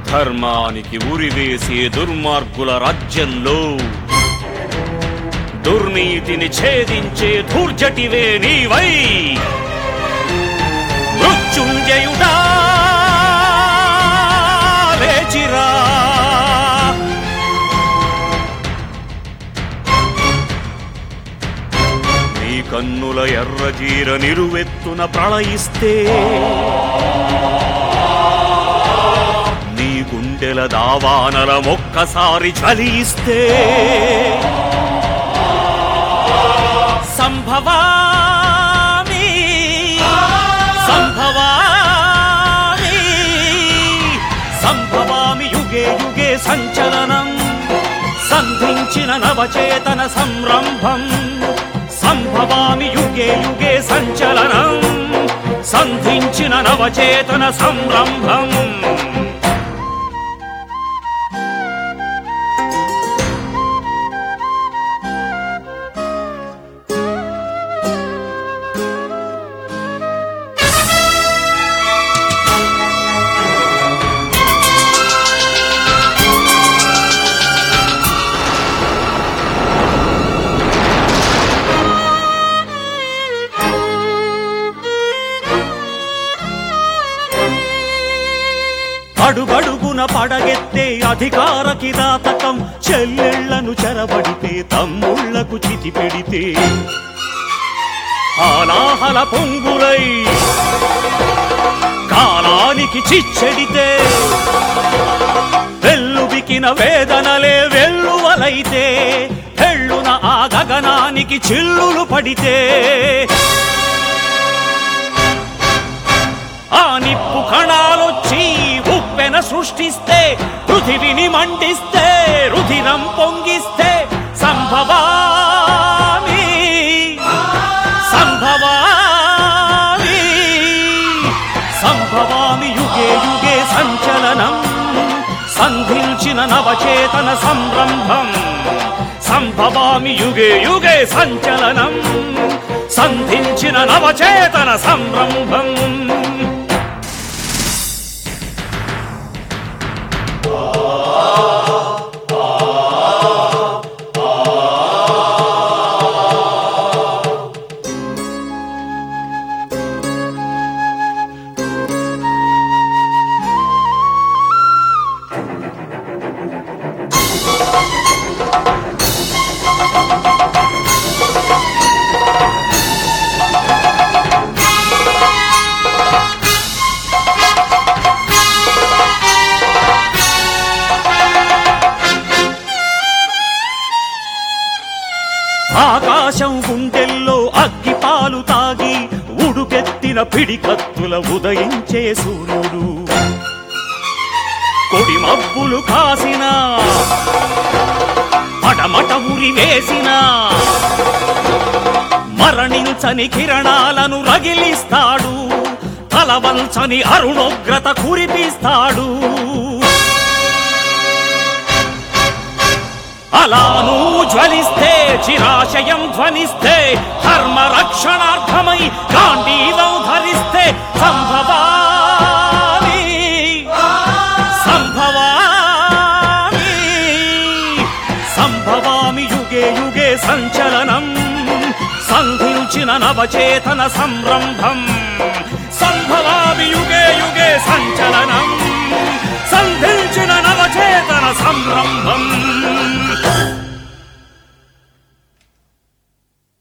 ధర్మానికి ఉరివేసే దుర్మార్గుల రాజ్యంలో దుర్నీతిని ఛేదించే ధూర్జటివే నీవై మృత్యుంజయుడా లేచిరా నీ కన్నుల ఎర్రజీర నిలువెత్తున ప్రళయిస్తే నీ గుండెల దావానల మొక్కసారి చలిస్తే సంభవామి సంభవామి సంభవామి యుగే యుగే సంచలనం సంధించిన నవచేతన సంరంభం సంభవామి యుగే యుగే సంచలనం సంధించిన నవచేతన సంరంభం అడుగడుగున పడగెత్తే అధికార కిరాతకం చెల్లెళ్లను చెరబడితే తమ్ముళ్లకు చితి పెడితే హాలాహల పొంగులై కాలానికి చిచ్చెడితే వెల్లుబికిన వేదనలే వెల్లువలైతే పెళ్ళున ఆ గగనానికి చిల్లులు పడితే ఆ నిప్పు కణాలొచ్చి ఉప్పెన సృష్టిస్తే పృథివిని మండిస్తే రుధిరం పొంగిస్తే సంభవామి సంభవామి సంభవామి యుగే యుగే సంచలనం సంధించిన నవచేతన సంరంభం సంభవామి యుగే యుగే సంచలనం సంధించిన నవచేతన సంరంభం ఆకాశం గుండెల్లో అగ్గిపాలు తాగి ఉడుకెత్తిన పిడికత్తుల ఉదయించే సూర్యుడు కొడి మబ్బులు కాసిన మటమట ఉరి వేసిన మరణించని కిరణాలను రగిలిస్తాడు తలవంచని అరుణోగ్రత కురిపిస్తాడు అలాను జ్వలిస్తే చిరాశయం ధ్వనిస్తే ధర్మ రక్షణార్థమై గాంధీవం ధరిస్తే సంభవామి సంభవామి సంభవామి యుగే యుగే సంచలనం సంధించిన నవచేతన సంరంభం సంభవామి యుగే యుగే సంచలనం సంధించిన నవచేతన సంరంభం